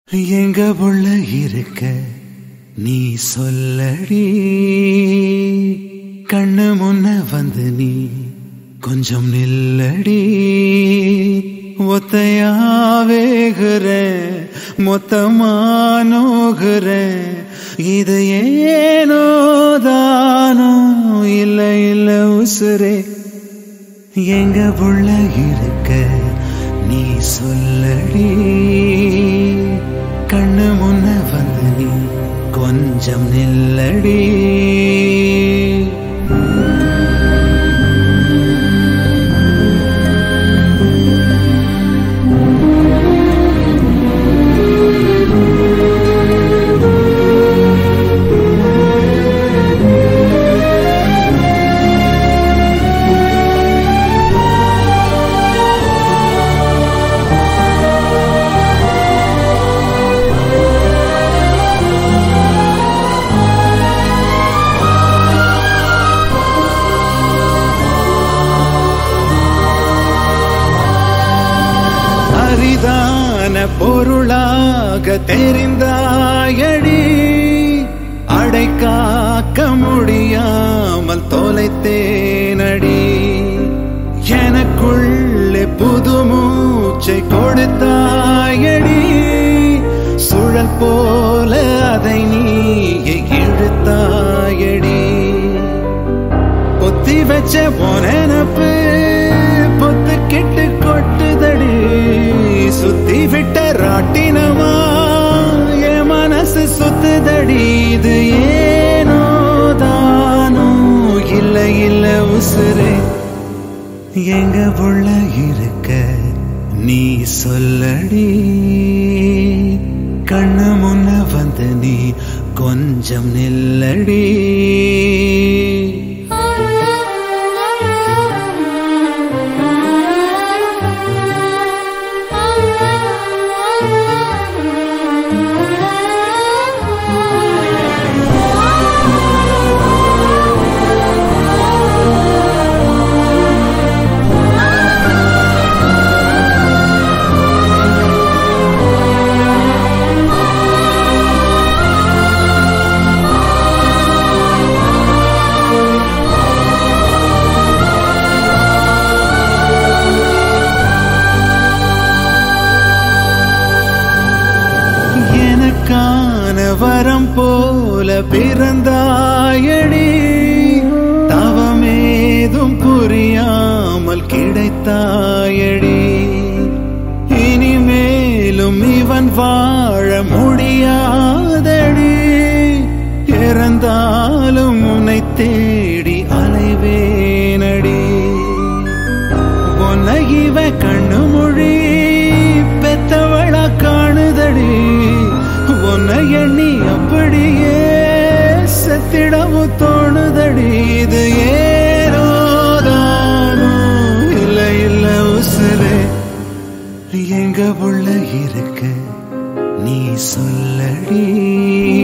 எங்க உள்ள இருக்க நீ சொல்லடி கண்ணு முன்ன வந்து நீ கொஞ்சம் நில்லடி ஒத்தையாவேகிற மொத்தமானோகிற இது ஏனோ தானோ இல்ல இல்ல உசுரே எங்க உள்ள இருக்க நீ சொல்லடி கண்ணு முன்ன வந்து நீ கொஞ்சம் நில்லடி அரிதான பொருளாக தெரிந்தாயடி அடை காக்க முடியாமல் தொலைத்தேனடி எனக்குள்ளே புது மூச்சை கொடுத்தாயடி சுழல் போல அதை நீ இழுத்தாயடி பொத்தி வச்ச போனப்பு பொத்து கெட்டு கொட்டுதடி சுத்தி விட்ட ராட்டினமா என் மனசு சுத்துதடி இது ஏனோ தானோ இல்ல இல்ல உசுரே எங்க உள்ள இருக்க நீ சொல்லடி கண்ணு முன்ன வந்து நீ கொஞ்சம் நில்லடி எனக்கான வரம் போல பிறந்தாயடி தவமேதும் புரியாமல் கிடைத்தாயடி இனிமேலும் இவன் வாழ முடியாதடி இறந்தாலும் உன்னை தேடி அலைவேனடி உன்னை இவ கண்ணு மொழி பெத்தவளா காணுதடி உன்னை எண்ணி அப்படியே செத்திடவும் தோணுதடி இது ஏனோதானோ இல்ல இல்ல உசுரே எங்க உள்ள இருக்க நீ சொல்லடி